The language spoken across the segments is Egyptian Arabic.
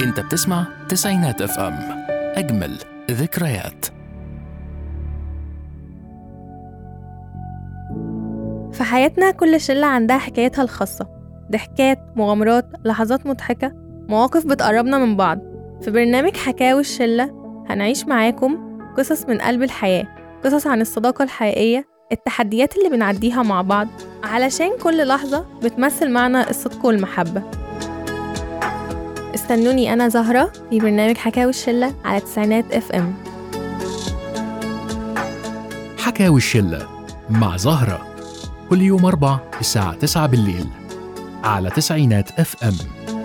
انت بتسمع تسعينات اف ام اجمل ذكريات في حياتنا كل شلة عندها حكايتها الخاصة ضحكات مغامرات لحظات مضحكة مواقف بتقربنا من بعض في برنامج حكاوي الشلة هنعيش معاكم قصص من قلب الحياة قصص عن الصداقة الحقيقية التحديات اللي بنعديها مع بعض علشان كل لحظة بتمثل معنا الصدق والمحبة استنوني أنا زهرة في برنامج حكاوي الشلة على تسعينات اف ام حكاوي الشلة مع زهرة كل يوم أربع الساعة 9 بالليل على تسعينات اف ام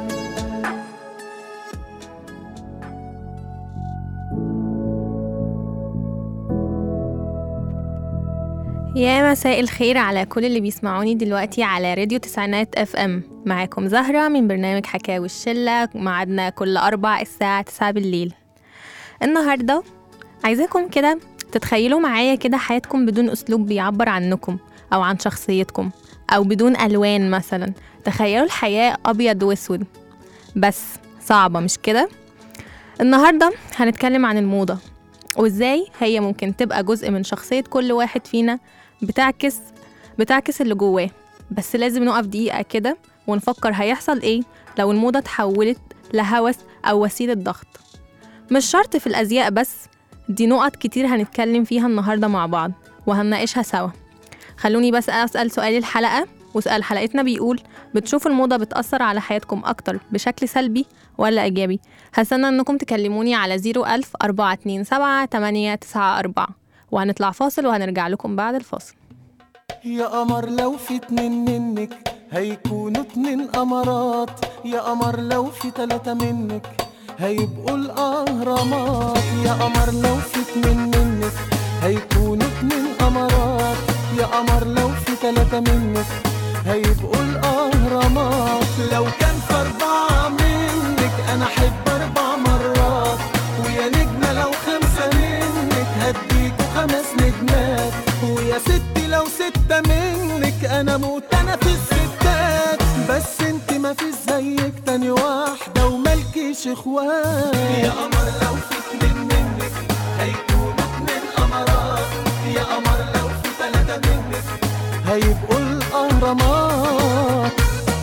يا مساء الخير على كل اللي بيسمعوني دلوقتي على راديو تسعينات اف ام معاكم زهرة من برنامج حكاوي الشلة معادنا كل أربع الساعة تسعة بالليل النهاردة عايزاكم كده تتخيلوا معايا كده حياتكم بدون أسلوب بيعبر عنكم أو عن شخصيتكم أو بدون ألوان مثلا تخيلوا الحياة أبيض وأسود بس صعبة مش كده؟ النهاردة هنتكلم عن الموضة وإزاي هي ممكن تبقى جزء من شخصية كل واحد فينا بتعكس بتعكس اللي جواه بس لازم نقف دقيقة كده ونفكر هيحصل ايه لو الموضة اتحولت لهوس أو وسيلة ضغط مش شرط في الأزياء بس دي نقط كتير هنتكلم فيها النهاردة مع بعض وهنناقشها سوا خلوني بس أسأل سؤال الحلقة وسؤال حلقتنا بيقول بتشوفوا الموضة بتأثر على حياتكم أكتر بشكل سلبي ولا إيجابي هستنى إنكم تكلموني على 01000 427 894 وهنطلع فاصل وهنرجع لكم بعد الفاصل يا قمر لو في اتنين منك هيكونوا اتنين قمرات يا قمر لو في تلاتة منك هيبقوا الأهرامات يا قمر لو في اتنين منك هيكونوا اتنين قمرات يا قمر لو في تلاتة منك هيبقوا الأهرامات لو كان في أربعة منك أنا أحب أربع مرات ويا نجمة لو خمسة منك هديكوا خمس نجمات ويا ستي لو ستة منك أنا موت أنا في الستات بس انت ما في زيك تاني واحدة وملكيش اخوات يا قمر لو في اتنين منك هيكونوا اتنين قمرات يا قمر لو في تلاتة منك هيبقوا الأهرامات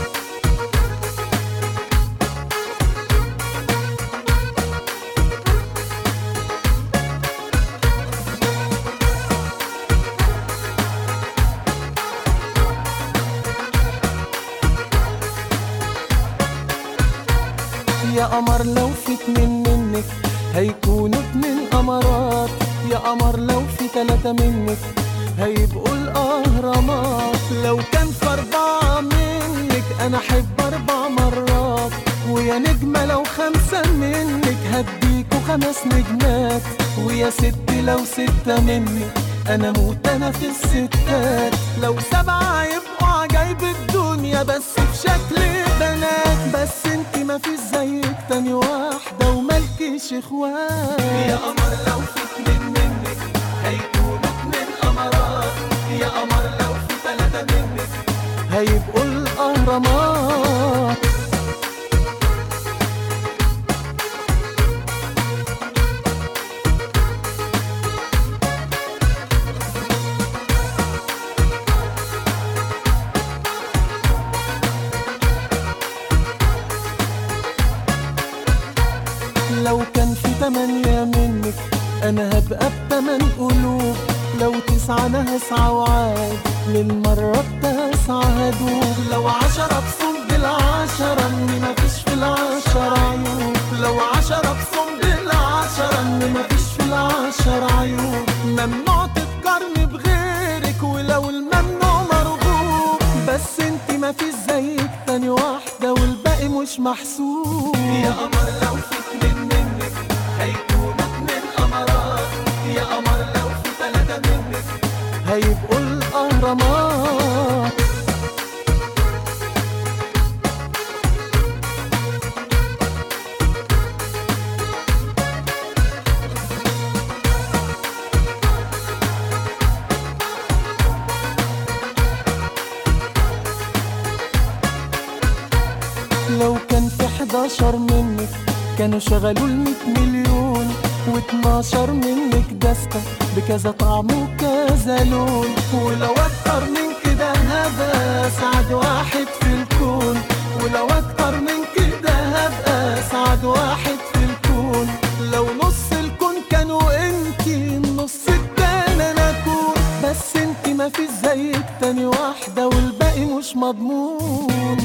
يا قمر لو في اتنين منك هيكونوا اتنين قمرات يا قمر لو في تلاتة منك هيبقوا الأهرامات لو كان في أربعة منك أنا أحب أربع مرات ويا نجمة لو خمسة منك هديكوا خمس نجمات ويا ست لو ستة منك أنا موت أنا في الستات لو سبعة يبقوا عجايب الدنيا بس في شكل بنات بس انت ما في زيك تاني واحدة وملكيش اخوات يا قمر لو في اتنين منك هيكونوا اتنين قمرات يا قمر لو في تلاتة منك هيبقوا الأهرامات لو كان في تمانية منك أنا هبقى بتمن قلوب لو تسعة أنا هسعى وعاد للمرة التاسعة هدوب لو عشرة بصم بالعشرة إني مفيش في العشرة عيوب لو عشرة بصم بالعشرة إني مفيش في العشرة عيوب ممنوع تتقارني بغيرك ولو الممنوع مرغوب بس انتي مفيش زيك تاني واحدة والباقي مش محسوب يا قمر لو في اتنين منك هيكونوا اتنين قمرات يا قمر لو في تلاتة منك هيبقوا الأهرامات لو كان في حداشر منك كانوا شغلوا الميت مليون واتناشر منك دستة بكذا طعم وكذا لون ولو اكتر من كده هبقى اسعد واحد في الكون ولو اكتر من كده هبقى اسعد واحد في الكون لو نص الكون كانوا انتي النص التاني انا اكون بس انتي ما في زيك تاني واحدة والباقي مش مضمون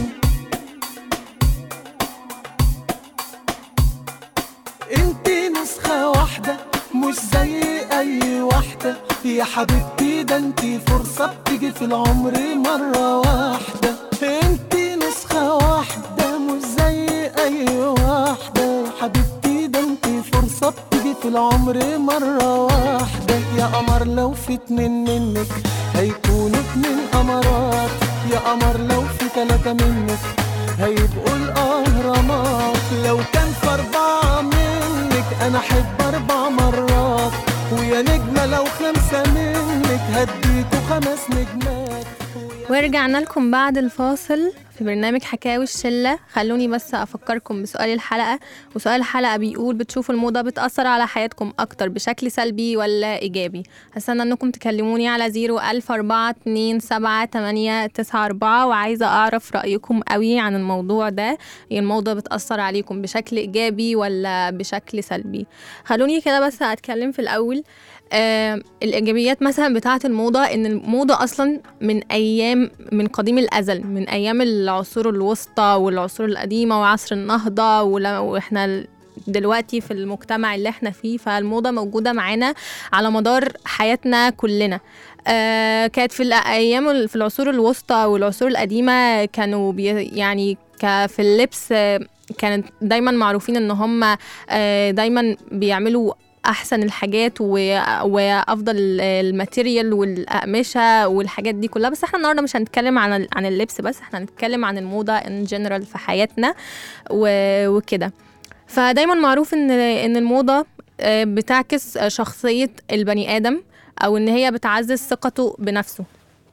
انتي نسخة واحدة مش زي اي واحدة يا حبيبتي ده انتي فرصة بتيجي في العمر مرة واحدة انتي نسخة واحدة مش زي اي واحدة يا حبيبتي ده انتي فرصة بتيجي في العمر مرة واحدة يا قمر لو في اتنين منك هيكونوا اتنين قمرات يا قمر لو في تلاتة منك هيبقوا الأهرامات لو كان في أربعة منك أنا أحب أربع مرات ويا نجمة لو خمسة منك هديكوا خمس نجمات ورجعنا لكم بعد الفاصل في برنامج حكاوي الشلة خلوني بس أفكركم بسؤال الحلقة وسؤال الحلقة بيقول بتشوفوا الموضة بتأثر على حياتكم أكتر بشكل سلبي ولا إيجابي هستنى أنكم تكلموني على زيرو ألف أربعة اتنين سبعة تمانية تسعة أربعة وعايزة أعرف رأيكم قوي عن الموضوع ده هي الموضة بتأثر عليكم بشكل إيجابي ولا بشكل سلبي خلوني كده بس أتكلم في الأول آه الإيجابيات مثلا بتاعة الموضة إن الموضة أصلا من أيام من قديم الأزل من أيام العصور الوسطى والعصور القديمة وعصر النهضة ول- وإحنا دلوقتي في المجتمع اللي احنا فيه فالموضة موجودة معانا على مدار حياتنا كلنا آه كانت في الأيام ال- في العصور الوسطى والعصور القديمة كانوا بي يعني ك- في اللبس آه، كانت دايما معروفين ان هم آه، دايما بيعملوا احسن الحاجات و... وافضل ال- الماتيريال والاقمشه والحاجات دي كلها بس احنا النهارده مش هنتكلم عن ال- عن اللبس بس احنا هنتكلم عن الموضه ان جنرال في حياتنا و... وكده فدايما معروف ان ان الموضه آه، بتعكس شخصيه البني ادم او ان هي بتعزز ثقته بنفسه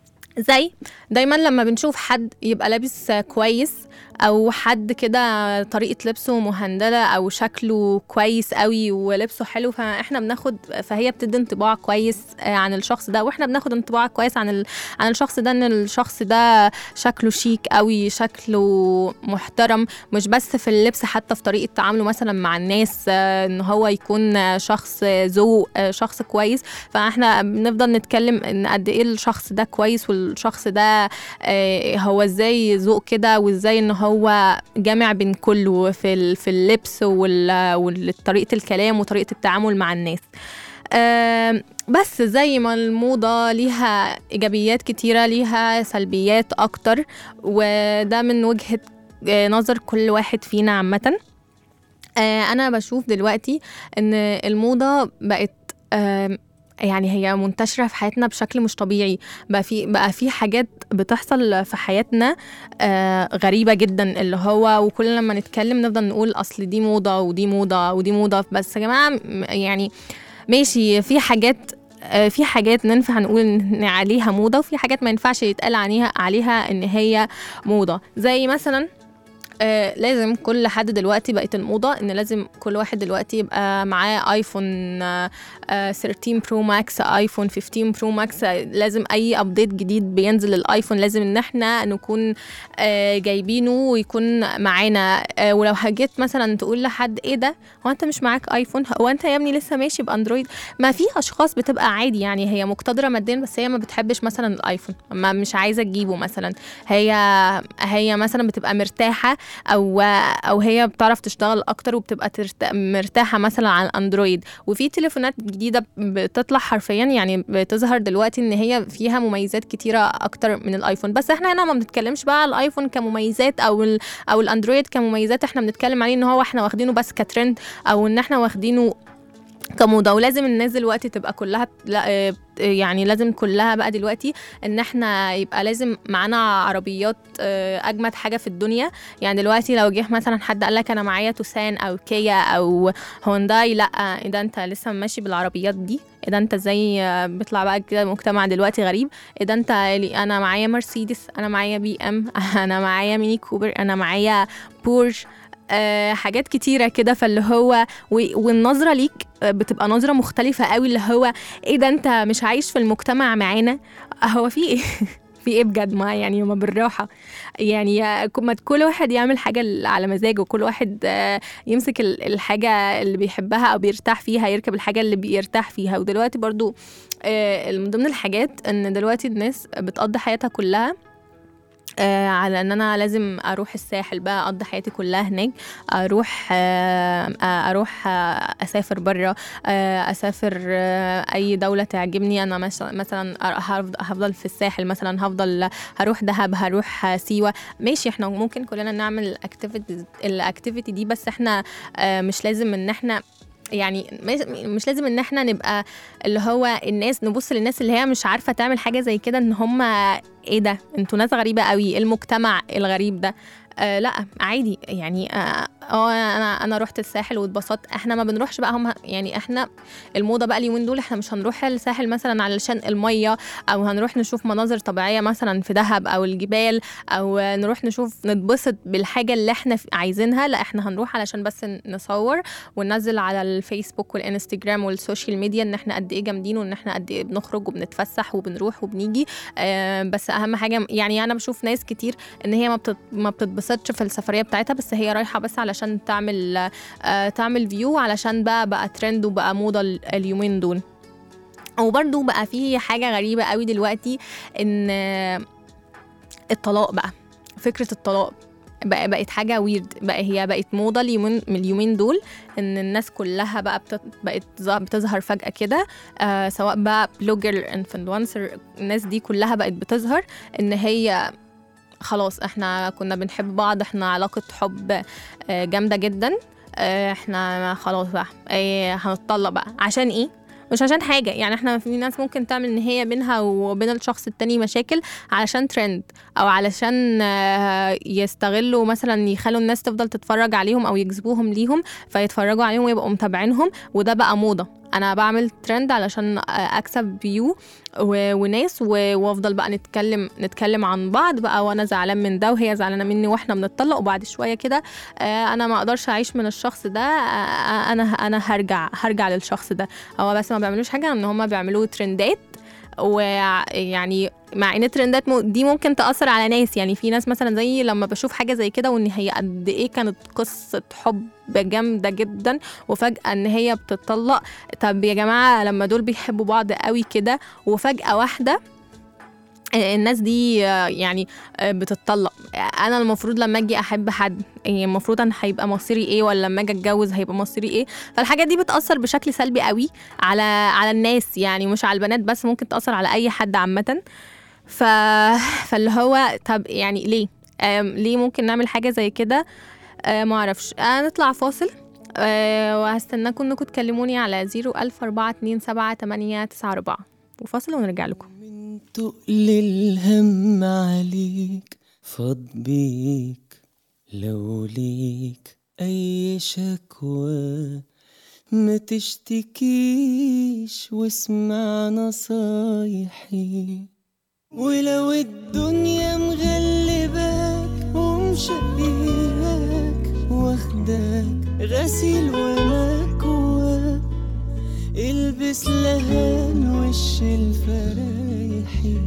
زي دايما لما بنشوف حد يبقى لابس كويس او حد كده طريقه لبسه مهندله او شكله كويس قوي ولبسه حلو فاحنا بناخد فهي بتدي انطباع كويس آه، عن الشخص ده واحنا بناخد انطباع كويس عن ال... عن الشخص ده ان الشخص ده شكله شيك قوي شكله محترم مش بس في اللبس حتى في طريقه تعامله مثلا مع الناس آه، ان هو يكون آه، شخص ذوق آه، شخص كويس فاحنا بنفضل نتكلم ان قد ايه الشخص ده كويس والشخص ده آه، هو ازاي ذوق كده وازاي ان هو جامع بين كله في ال- في اللبس وال- وطريقه الكلام وطريقه التعامل مع الناس آم، بس زي ما الموضة ليها إيجابيات كتيرة ليها سلبيات أكتر وده من وجهة آه، نظر كل واحد فينا عامة آه، أنا بشوف دلوقتي إن الموضة بقت آم، يعني هي منتشرة في حياتنا بشكل مش طبيعي بقى في بقى في حاجات بتحصل في حياتنا آه غريبة جدا اللي هو وكل لما نتكلم نفضل نقول أصل دي موضة ودي موضة ودي موضة بس يا جماعة م- يعني ماشي في حاجات آه، في حاجات ننفع نقول ان عليها موضه وفي حاجات ما ينفعش يتقال عليها عليها ان هي موضه زي مثلا آه لازم كل حد دلوقتي بقت الموضة ان لازم كل واحد دلوقتي يبقى معاه ايفون آه آه 13 برو ماكس ايفون 15 برو ماكس آه، لازم اي ابديت جديد بينزل الايفون لازم ان احنا نكون آه جايبينه ويكون معانا آه ولو هجيت مثلا تقول لحد ايه ده هو انت مش معاك ايفون هو انت يا ابني لسه ماشي باندرويد ما في اشخاص بتبقى عادي يعني هي مقتدره ماديا بس هي ما بتحبش مثلا الايفون ما مش عايزه تجيبه مثلا هي هي مثلا بتبقى مرتاحه او او هي بتعرف تشتغل اكتر وبتبقى ترت... مرتاحه مثلا على الاندرويد وفي تليفونات جديده بتطلع حرفيا يعني بتظهر دلوقتي ان هي فيها مميزات كتيره اكتر من الايفون بس احنا هنا ما بنتكلمش بقى على الايفون كمميزات او ال... او الاندرويد كمميزات احنا بنتكلم عليه ان هو احنا واخدينه بس كترند او ان احنا واخدينه كموضه ولازم الناس دلوقتي تبقى كلها لا آه، يعني لازم كلها بقى دلوقتي ان احنا يبقى لازم معانا عربيات آه، اجمد حاجه في الدنيا يعني دلوقتي لو جه مثلا حد قال لك انا معايا توسان او كيا او هونداي لا ايه ده انت لسه ماشي بالعربيات دي ايه ده انت ازاي آه، بيطلع بقى كده مجتمع دلوقتي غريب ايه ده انت انا معايا مرسيدس انا معايا بي ام انا معايا ميني كوبر انا معايا بورش آه حاجات كتيره كده فاللي هو و- والنظره ليك آه، بتبقى نظره مختلفه قوي اللي هو ايه ده انت مش عايش في المجتمع معانا هو في ايه في ايه بجد ما يعني ما بالراحه يعني آه، ما كل واحد يعمل حاجه ال- على مزاجه كل واحد آه، يمسك ال- الحاجه اللي بيحبها او بيرتاح فيها يركب الحاجه اللي بيرتاح فيها ودلوقتي برضو آه، من ضمن الحاجات ان دلوقتي الناس بتقضي حياتها كلها آه على ان انا لازم اروح الساحل بقى اقضي حياتي كلها هناك اروح آه آه، اروح آه اسافر بره آه اسافر آه اي دوله تعجبني انا مش- مثلا هفض- هفضل في الساحل مثلا هفضل هروح دهب هروح آه، سيوه ماشي احنا ممكن كلنا نعمل الاكتيفيتي الاكتيفيتي دي بس احنا آه مش لازم ان احنا يعني مش- مش لازم ان احنا نبقى اللي هو الناس نبص للناس اللي هي مش عارفه تعمل حاجه زي كده ان هم ايه ده انتوا ناس غريبه قوي إيه المجتمع الغريب ده آه لا عادي يعني اه آه، انا انا رحت الساحل واتبسطت احنا ما بنروحش بقى هم يعني احنا الموضه بقى اليومين دول احنا مش هنروح الساحل مثلا علشان الميه او هنروح نشوف مناظر طبيعيه مثلا في دهب او الجبال او نروح نشوف نتبسط بالحاجه اللي احنا ف- عايزينها لا احنا هنروح علشان بس نصور وننزل على الفيسبوك والانستجرام والسوشيال ميديا ان احنا قد ايه جامدين وان احنا قد ايه بنخرج وبنتفسح وبنروح وبنيجي آه بس اهم حاجه يعني انا بشوف ناس كتير ان هي ما بتت- ما بتتبسطش في السفريه بتاعتها بس هي رايحه بس علشان تعمل آه تعمل فيو علشان بقى بقى ترند وبقى موضه ال- اليومين دول وبرده بقى في حاجه غريبه قوي دلوقتي ان آه، الطلاق بقى فكره الطلاق بقى بقت حاجه ويرد بقى هي بقت موضه اليومين من اليومين دول ان الناس كلها بقى بتت... بقت ظ- بتظهر فجاه كده آه سواء بقى بلوجر انفلونسر الناس دي كلها بقت بتظهر ان هي خلاص احنا كنا بنحب بعض احنا علاقه حب آه جامده جدا آه احنا خلاص بقى آه هنتطلق بقى عشان ايه مش عشان حاجة يعني احنا في ناس ممكن تعمل ان هي بينها وبين الشخص التاني مشاكل علشان ترند او علشان آه، يستغلوا مثلا يخلوا الناس تفضل تتفرج عليهم او يجذبوهم ليهم فيتفرجوا عليهم ويبقوا متابعينهم وده بقى موضة انا بعمل ترند علشان آه، اكسب فيو و- وناس و- وافضل بقى نتكلم نتكلم عن بعض بقى وانا زعلان من ده وهي زعلانه مني واحنا بنتطلق وبعد شويه كده آه، انا ما اقدرش اعيش من الشخص ده آه، انا انا هرجع هرجع للشخص ده هو بس ما بيعملوش حاجه ان هم بيعملوا ترندات ويعني مع ان الترندات مو- دي ممكن تاثر على ناس يعني في ناس مثلا زي لما بشوف حاجه زي كده وان هي قد ايه كانت قصه حب جامده جدا وفجاه ان هي بتطلق طب يا جماعه لما دول بيحبوا بعض قوي كده وفجاه واحده آه، الناس دي آه، يعني آه، بتتطلق انا المفروض لما اجي احب حد يعني المفروض انا هيبقى مصيري ايه ولا لما اجي اتجوز هيبقى مصيري ايه فالحاجات دي بتاثر بشكل سلبي قوي على على الناس يعني مش على البنات بس ممكن تاثر على اي حد عامه ف... فاللي هو طب يعني ليه آم، ليه ممكن نعمل حاجه زي كده آه ما اعرفش آه نطلع فاصل آه وهستناكم انكم تكلموني على 01427 وفاصل ونرجع لكم من تقل الهم عليك فاض بيك لو ليك أي شكوى ما تشتكيش واسمع نصايحي ولو الدنيا مغلباك ومشقياك واخداك غسيل ومكواك البس لهان وش الفرايحي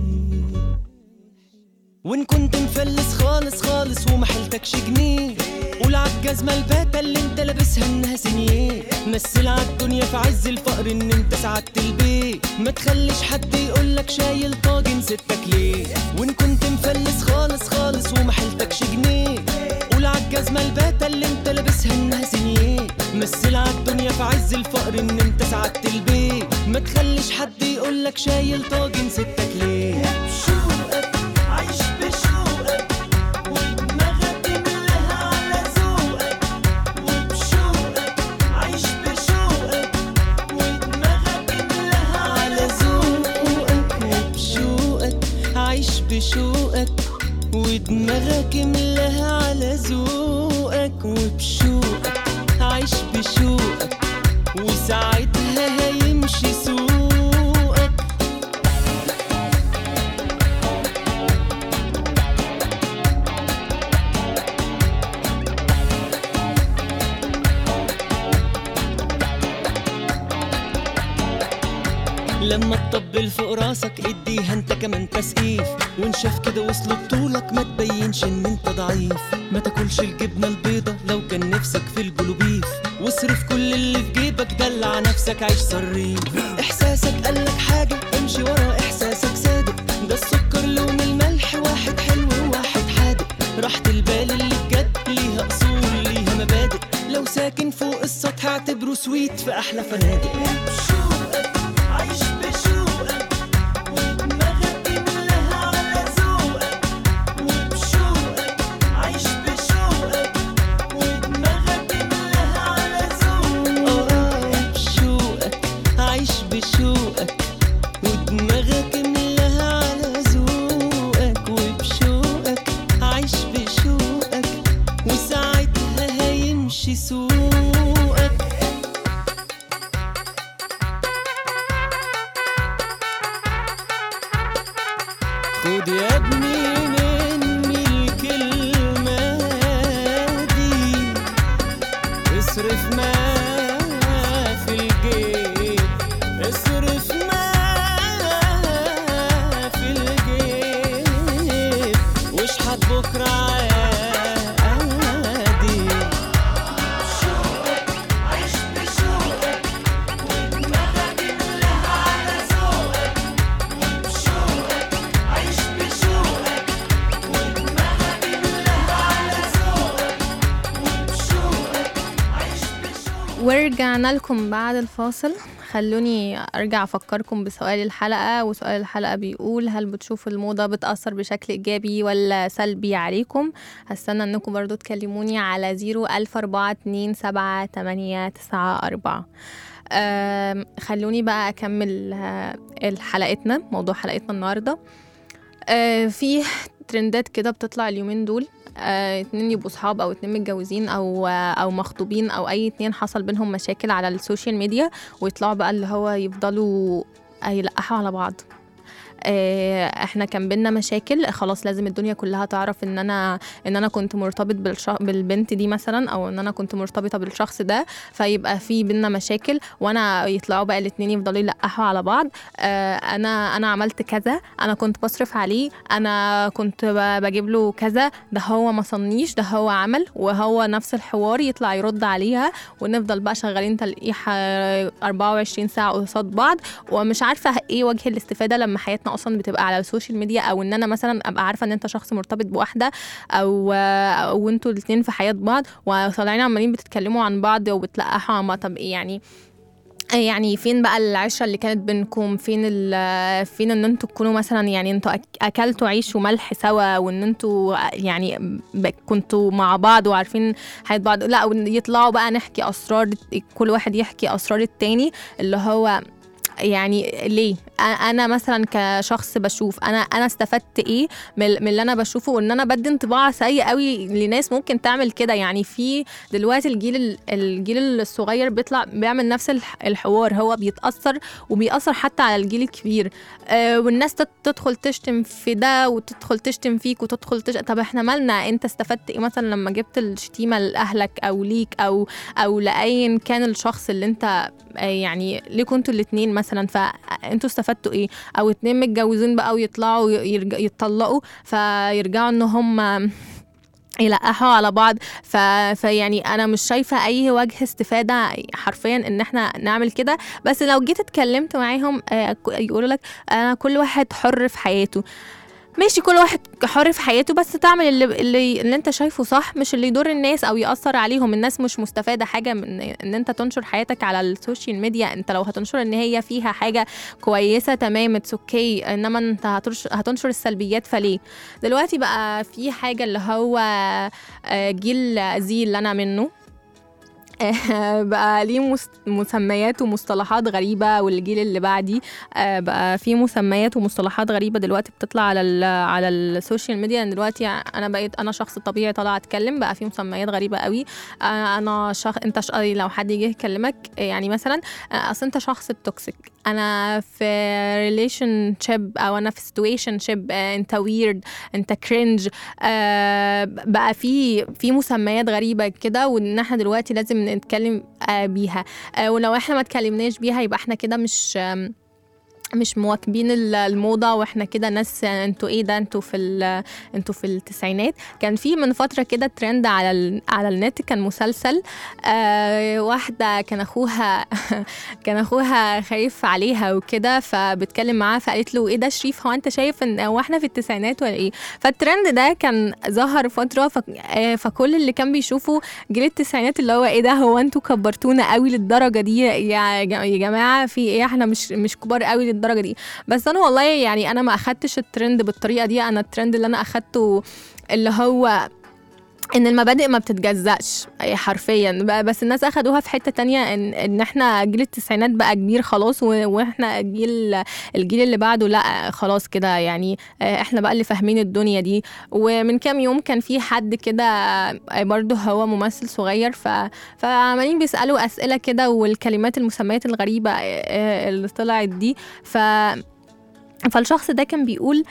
وان كنت مفلس خالص خالص ومحلتكش جنيه قول عالجزمة الباتة اللي انت لابسها انها سنيه مثل عالدنيا في عز الفقر ان انت سعدت البيت ما تخليش حد يقولك شايل طاجن ستك ليه وان كنت مفلس خالص خالص ومحلتكش جنيه قول عالجزمة الباتة اللي انت لابسها انها سنيه مثل عالدنيا في عز الفقر ان انت سعدت البيت ما تخليش حد يقولك شايل طاجن ستك ليه بشوقك عيش بشوقك ودماغك املاها على ذوقك وبشوقك عيش بشوقك ودماغك املاها على ذوقك وبشوقك عيش بشوقك ودماغك املاها على ذوقك وبشوقك عيش بشوقك وساعتها هيمشي سوقك لما تطبل فوق راسك اديها انت كمان تسقيف وان شاف كده وصلوا بطولك ما تبينش ان انت ضعيف ما تاكلش الجبنه البيضه لو كان نفسك في الجلوبيف واصرف كل اللي في جيبك دلع نفسك عيش صريف احساسك قالك حاجه امشي ورا احساسك صادق ده السكر لون الملح واحد حلو وواحد حادق راحة البال اللي بجد ليها اصول ليها مبادئ لو ساكن فوق السطح اعتبره سويت في احلى فنادق بشوقك عيش بشوقك ودماغك املاها على ذوقك وبشوقك عيش بشوقك ودماغك املاها على ذوقك اه بشوقك عيش بشوقك ودماغك املاها على ذوقك وبشوقك عيش بشوقك وساعتها هيمشي سوقك خد يا ابني مني الكلمة دي اصرف ما في الجيب اصرف ما في الجيب واشحت بكرة عادي عيش بشوقك ودماغك املاها على ذوقك وبشوقك عيش بشوقك ودماغك املاها على ذوقك وبشوقك عيش بشوقك ورجعنا لكم بعد الفاصل خلوني ارجع افكركم بسؤال الحلقه وسؤال الحلقه بيقول هل بتشوفوا الموضه بتاثر بشكل ايجابي ولا سلبي عليكم هستنى انكم برضو تكلموني على زيرو الف اربعة اتنين سبعة تمانية تسعة اربعة أم، خلوني بقى اكمل آه، حلقتنا موضوع حلقتنا النهارده آه، في ترندات كده بتطلع اليومين دول آه، اتنين يبقوا صحاب او اتنين متجوزين او آه، او مخطوبين او اي اتنين حصل بينهم مشاكل على السوشيال ميديا ويطلعوا بقى اللي هو يفضلوا يلقحوا على بعض آه، احنا كان بينا مشاكل خلاص لازم الدنيا كلها تعرف ان انا ان انا كنت مرتبط بالش... بالبنت دي مثلا او ان انا كنت مرتبطه بالشخص ده فيبقى في بينا مشاكل وانا يطلعوا بقى الاتنين يفضلوا يلقحوا على بعض آه، انا انا عملت كذا انا كنت بصرف عليه انا كنت ب- بجيب له كذا ده هو ما صنيش ده هو عمل وهو نفس الحوار يطلع يرد عليها ونفضل بقى شغالين تلقيح آه، 24 ساعه قصاد بعض ومش عارفه ايه وجه الاستفاده لما حياتنا اصلا بتبقى على السوشيال ميديا او ان انا مثلا ابقى عارفه ان انت شخص مرتبط بواحده او او انتوا الاثنين في حياه بعض وطالعين عمالين بتتكلموا عن بعض وبتلقحوا عن بعض طب ايه يعني يعني فين بقى العشره اللي كانت بينكم فين ال فين ان انتوا تكونوا مثلا يعني انتوا أك- اكلتوا عيش وملح سوا وان انتوا يعني ب- كنتوا مع بعض وعارفين حياه بعض لا وإن يطلعوا بقى نحكي اسرار كل واحد يحكي اسرار التاني اللي هو يعني ليه أ- انا مثلا كشخص بشوف انا انا استفدت ايه من من اللي انا بشوفه وان انا بدي انطباع سيء قوي لناس ممكن تعمل كده يعني في دلوقتي الجيل ال- الجيل الصغير بيطلع بيعمل نفس الح- الحوار هو بيتاثر وبيأثر حتى على الجيل الكبير آه والناس تت- تدخل تشتم في ده وتدخل تشتم فيك وتدخل تش... طب احنا مالنا انت استفدت ايه مثلا لما جبت الشتيمه لاهلك او ليك او او لايا كان الشخص اللي انت آه، يعني ليه كنتوا الاتنين مثلا فانتوا استفدتوا ايه او اتنين متجوزين بقى ويطلعوا يرج... يتطلقوا فيرجعوا ان هم يلقحوا على بعض ف... فيعني انا مش شايفه اي وجه استفاده حرفيا ان احنا نعمل كده بس لو جيت اتكلمت معاهم آه، ك- يقولوا لك انا كل واحد حر في حياته ماشي كل واحد حر في حياته بس تعمل اللي, اللي, اللي انت شايفه صح مش اللي يضر الناس او ياثر عليهم الناس مش مستفاده حاجه من ان انت تنشر حياتك على السوشيال ميديا انت لو هتنشر ان هي فيها حاجه كويسه تمام اتس اوكي انما انت هتنشر, هتنشر السلبيات فليه دلوقتي بقى في حاجه اللي هو آه، جيل زي اللي انا منه آه، بقى ليه مس- مسميات ومصطلحات غريبة والجيل اللي بعدي آه، بقى في مسميات ومصطلحات غريبة دلوقتي بتطلع على ال على السوشيال ميديا لأن دلوقتي أنا بقيت أنا شخص طبيعي طالعة أتكلم بقى في مسميات غريبة قوي آه، أنا شخص أنت ش... لو حد يجي يكلمك آه، يعني مثلا آه، أصل أنت شخص توكسيك أنا في ريليشن شيب أو أنا في سيتويشن شيب أنت ويرد أنت كرنج بقى في في مسميات غريبة كده وإن احنا دلوقتي لازم نتكلم آه، بيها آه، ولو احنا ما اتكلمناش بيها يبقى احنا كده مش آم، مش مواكبين ال- الموضه واحنا كده ناس انتوا ايه ده انتوا في ال- انتوا في التسعينات كان في من فتره كده ترند على ال- على النت كان مسلسل آه واحده كان اخوها كان اخوها خايف عليها وكده فبتكلم معاها فقالت له ايه ده شريف هو انت شايف ان هو احنا في التسعينات ولا ايه فالترند ده كان ظهر فتره ف... آه، فكل اللي كان بيشوفه جيل التسعينات اللي هو ايه ده هو انتوا كبرتونا قوي للدرجه دي يا ج- يا جماعه في ايه احنا مش مش كبار قوي للدرجه دي بس انا والله يعني انا ما اخدتش الترند بالطريقه دي انا الترند اللي انا اخدته اللي هو ان المبادئ ما بتتجزأش أي حرفيا ب- بس الناس اخدوها في حته تانية ان ان احنا جيل التسعينات بقى كبير خلاص و- واحنا جيل الجيل اللي بعده لا خلاص كده يعني آه، احنا بقى اللي فاهمين الدنيا دي ومن كام يوم كان في حد كده آه، برضه هو ممثل صغير ف فعمالين بيسالوا اسئله كده والكلمات المسميات الغريبه آه، آه، اللي طلعت دي ف فالشخص ده كان بيقول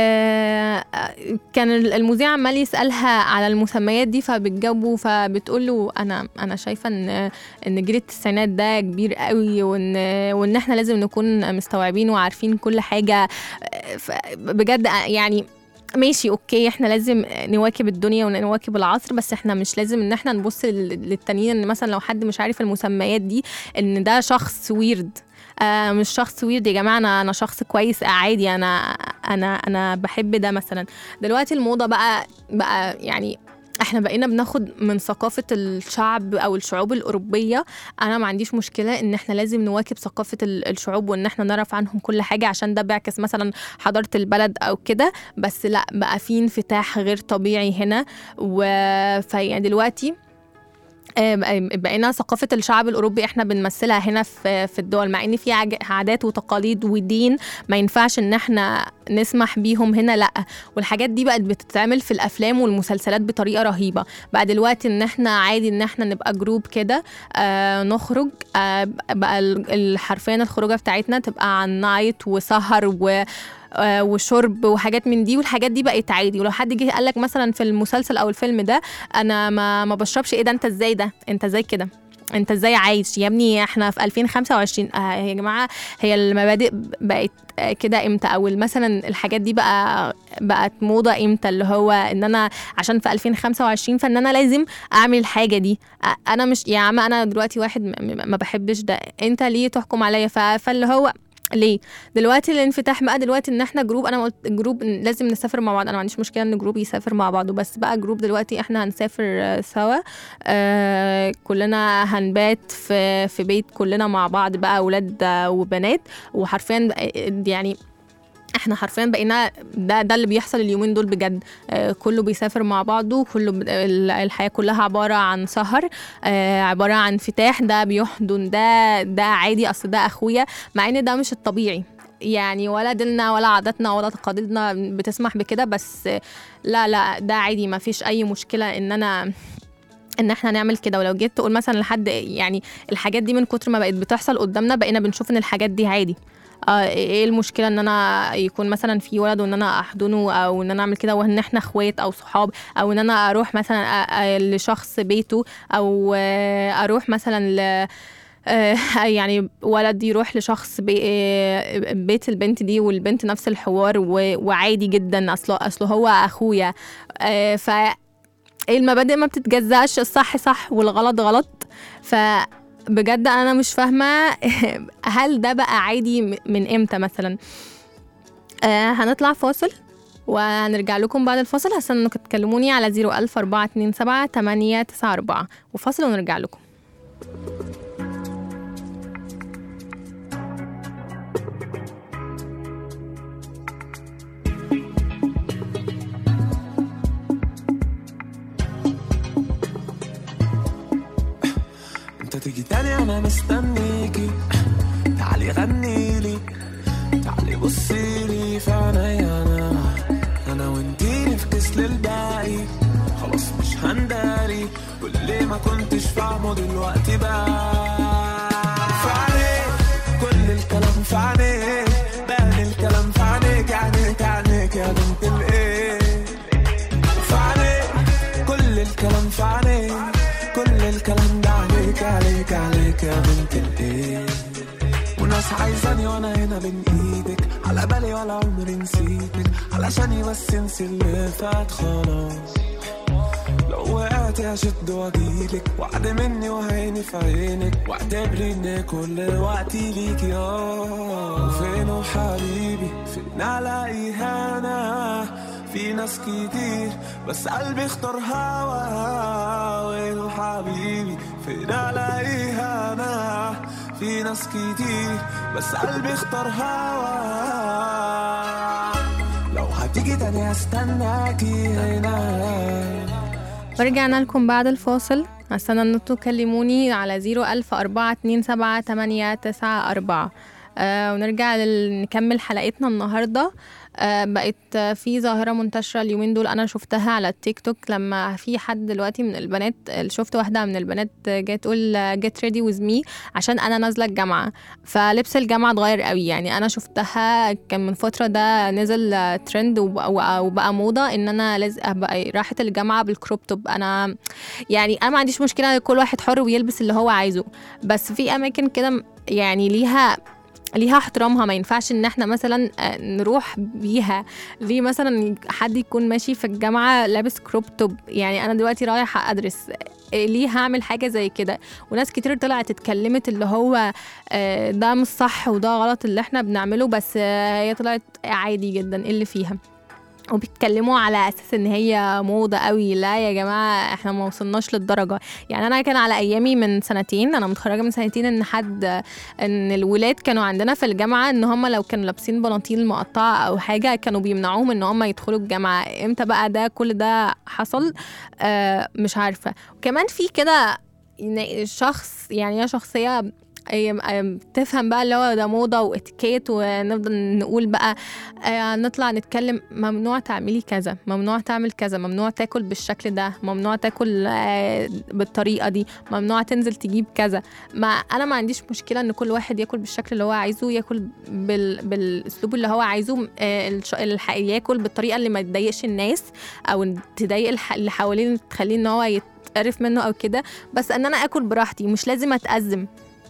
آه كان المذيع عمال يسالها على المسميات دي فبتجاوبه فبتقول له انا انا شايفه ان ان جيل التسعينات ده كبير قوي وان وان احنا لازم نكون مستوعبين وعارفين كل حاجه آه، ف- بجد يعني ماشي اوكي احنا لازم نواكب الدنيا ونواكب العصر بس احنا مش لازم ان احنا نبص لل- للتانيين ان مثلا لو حد مش عارف المسميات دي ان ده شخص ويرد آه مش شخص ويرد يا جماعه انا انا شخص كويس آه، عادي انا انا انا بحب ده مثلا دلوقتي الموضه بقى بقى يعني احنا بقينا بناخد من ثقافة الشعب او الشعوب الاوروبية انا ما عنديش مشكلة ان احنا لازم نواكب ثقافة ال- الشعوب وان احنا نعرف عنهم كل حاجة عشان ده بيعكس مثلا حضارة البلد او كده بس لا بقى في انفتاح غير طبيعي هنا و فيعني دلوقتي آه، بقى- بقينا ثقافة الشعب الأوروبي احنا بنمثلها هنا في في الدول مع إن في عج- عادات وتقاليد ودين ما ينفعش إن احنا نسمح بيهم هنا لأ والحاجات دي بقت بتتعمل في الأفلام والمسلسلات بطريقة رهيبة بقى دلوقتي إن احنا عادي إن احنا نبقى جروب كده آه نخرج آه بقى ال- ال- حرفيا الخروجة بتاعتنا تبقى عن نايت وسهر و آه، وشرب وحاجات من دي والحاجات دي بقت عادي ولو حد جه قال لك مثلا في المسلسل او الفيلم ده انا ما ما بشربش ايه ده انت ازاي ده انت ازاي كده انت ازاي عايش يا ابني احنا في 2025 آه يا جماعه هي المبادئ بقت آه، كده امتى او مثلا الحاجات دي بقى بقت موضه امتى اللي هو ان انا عشان في 2025 فان انا لازم اعمل الحاجه دي آه، انا مش يا عم انا دلوقتي واحد م- م- ما بحبش ده انت ليه تحكم عليا ف- فاللي هو ليه دلوقتي الانفتاح بقى دلوقتي ان احنا جروب انا قلت جروب إن لازم نسافر مع بعض انا ما عنديش مشكله ان جروب يسافر مع بعضه بس بقى جروب دلوقتي احنا هنسافر آه، سوا آه كلنا هنبات في في بيت كلنا مع بعض بقى اولاد آه، وبنات وحرفيا بقى- يعني احنا حرفيا بقينا ده ده اللي بيحصل اليومين دول بجد آه كله بيسافر مع بعضه كله ب- ال- الحياه كلها عباره عن سهر آه عباره عن انفتاح ده بيحضن ده ده عادي اصل ده اخويا مع ان ده مش الطبيعي يعني ولا ديننا ولا عاداتنا ولا تقاليدنا بتسمح بكده بس آه، لا لا ده عادي ما فيش اي مشكله ان انا ان احنا نعمل كده ولو جيت تقول مثلا لحد يعني الحاجات دي من كتر ما بقت بتحصل قدامنا بقينا بنشوف ان الحاجات دي عادي اه ايه المشكله ان انا يكون مثلا في ولد وان انا احضنه او ان انا اعمل كده وان احنا اخوات او صحاب او ان انا اروح مثلا أ- أ- لشخص بيته او آه، اروح مثلا ل آه، يعني ولد يروح لشخص بي آه، بيت البنت دي والبنت نفس الحوار و- وعادي جدا اصله اصله هو اخويا آه، ف المبادئ ما بتتجزأش الصح صح والغلط غلط فبجد انا مش فاهمه هل ده بقى عادي م- من امتى مثلا آه هنطلع فاصل وهنرجع لكم بعد الفاصل عشان انكم تكلموني على 01427 894 وفاصل ونرجع لكم انت تيجي تاني انا مستنيكي تعالي غنيلي تعالي بصيلي في عينيا انا انا وانتي نفكس للباقي خلاص مش هنداري واللي ما كنتش فاهمه دلوقتي بقى في عينيك كل الكلام في عينيك بان الكلام في عينيك عينيك عينيك يا بنت الايه في عينيك كل الكلام في عينيك كل الكلام ده عليك عليك عليك يا بنت الايه وناس عايزاني وانا هنا بين ايدك على بالي ولا عمري نسيتك علشاني بس انسي اللي فات خلاص لو وقعت اشد واجيلك وعد مني وهيني في عينك واعتبري ان كل وقتي ليك يا وفينه حبيبي فين الاقيها انا في ناس كتير بس قلبي اختار هوا وينه حبيبي فين الاقيها انا في ناس كتير بس قلبي اختار هوا لو هتيجي تاني هستناكي هنا ورجعنا لكم بعد الفاصل هستنى ان انتوا تكلموني على زيرو ألف أربعة اتنين سبعة تمانية تسعة أربعة آه ونرجع لل- نكمل حلقتنا النهاردة آه بقت آه، في ظاهرة منتشرة اليومين دول أنا شفتها على التيك توك لما في حد دلوقتي من البنات آه، شفت واحدة من البنات آه، جاية تقول آه، get ready with me عشان أنا نازلة الجامعة فلبس الجامعة اتغير قوي يعني أنا شفتها كان من فترة ده نزل آه، ترند وبقى, وبقى- وبقى موضة إن أنا لازم أبقى رايحة الجامعة بالكروب توب أنا يعني انا ما عنديش مشكله كل واحد حر ويلبس اللي هو عايزه بس في اماكن كده م- يعني ليها ليها احترامها ما ينفعش ان احنا مثلا آه، نروح بيها ليه مثلا حد يكون ماشي في الجامعه لابس كروب توب يعني انا دلوقتي رايحه ادرس آه، ليه هعمل حاجه زي كده وناس كتير طلعت اتكلمت اللي هو آه، ده مش صح وده غلط اللي احنا بنعمله بس آه، هي طلعت عادي جدا إيه اللي فيها وبيتكلموا على اساس ان هي موضه قوي لا يا جماعه احنا ما وصلناش للدرجه يعني انا كان على ايامي من سنتين انا متخرجه من سنتين ان حد ان الولاد كانوا عندنا في الجامعه ان هم لو كانوا لابسين بناطيل مقطعه او حاجه كانوا بيمنعوهم ان هم يدخلوا الجامعه امتى بقى ده كل ده حصل آه مش عارفه وكمان في كده إن شخص يعني هي شخصيه هي تفهم بقى اللي هو ده موضة واتيكيت ونفضل نقول بقى آه نطلع نتكلم ممنوع تعملي كذا ممنوع تعمل كذا ممنوع تاكل بالشكل ده ممنوع تاكل آه بالطريقة دي ممنوع تنزل تجيب كذا ما أنا ما عنديش مشكلة إن كل واحد ياكل بالشكل اللي هو عايزه ياكل بال... بالأسلوب اللي هو عايزه آه الش... الح... ياكل بالطريقة اللي ما تضايقش الناس أو تضايق الح... اللي حواليه تخليه إن هو يتقرف منه أو كده بس إن أنا آكل براحتي مش لازم أتأزم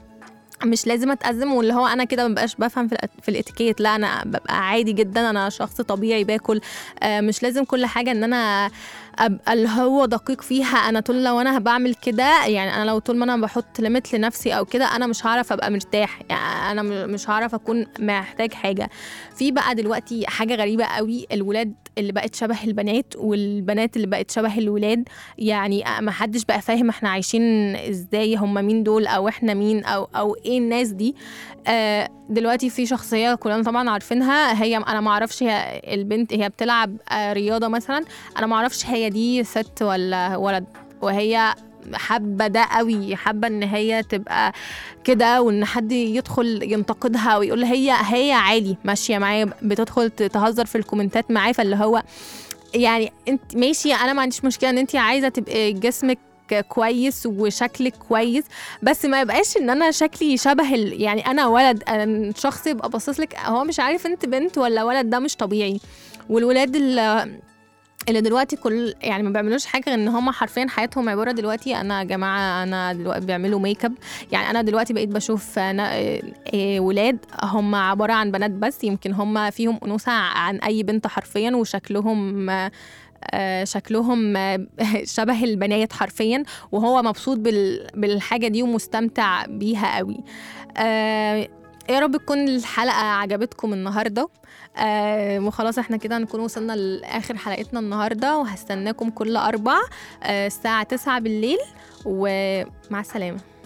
مش لازم اتأزم واللي هو انا كده مبقاش بفهم في, الأت- في الاتيكيت لا انا ببقى عادي جدا انا شخص طبيعي باكل آه، مش لازم كل حاجه ان انا ابقى اللي هو دقيق فيها انا طول لو انا بعمل كده يعني انا لو طول ما انا بحط ليميت لنفسي او كده انا مش هعرف ابقى مرتاح يعني انا م- مش هعرف اكون محتاج حاجه في بقى دلوقتي حاجه غريبه قوي الولاد اللي بقت شبه البنات والبنات اللي بقت شبه الولاد يعني ما حدش بقى فاهم احنا عايشين ازاي هم مين دول او احنا مين او او ايه الناس دي آه دلوقتي في شخصيه كلنا طبعا عارفينها هي انا ما اعرفش هي البنت هي بتلعب آه رياضه مثلا انا ما اعرفش هي دي ست ولا ولد وهي حابه ده قوي حابه ان هي تبقى كده وان حد يدخل ينتقدها ويقول هي هي عادي ماشيه معايا بتدخل تهزر في الكومنتات معاه فاللي هو يعني انت ماشي انا ما عنديش مشكله ان انت عايزه تبقى جسمك كويس وشكلك كويس بس ما يبقاش ان انا شكلي شبه ال... يعني انا ولد أنا شخص يبقى باصص لك هو مش عارف انت بنت ولا ولد ده مش طبيعي والولاد اللي اللي دلوقتي كل يعني ما بيعملوش حاجه غير ان هم حرفيا حياتهم عباره دلوقتي انا يا جماعه انا دلوقتي بيعملوا ميك اب يعني انا دلوقتي بقيت بشوف أنا إيه، إيه، ولاد هم عباره عن بنات بس يمكن هم فيهم انوثه عن اي بنت حرفيا وشكلهم آه، آه، شكلهم آه، شبه البنات حرفيا وهو مبسوط بال- بالحاجه دي ومستمتع بيها قوي آه، يا رب تكون الحلقه عجبتكم النهارده آه وخلاص احنا كده هنكون وصلنا لاخر حلقتنا النهارده وهستناكم كل اربع آه الساعه 9 بالليل ومع السلامه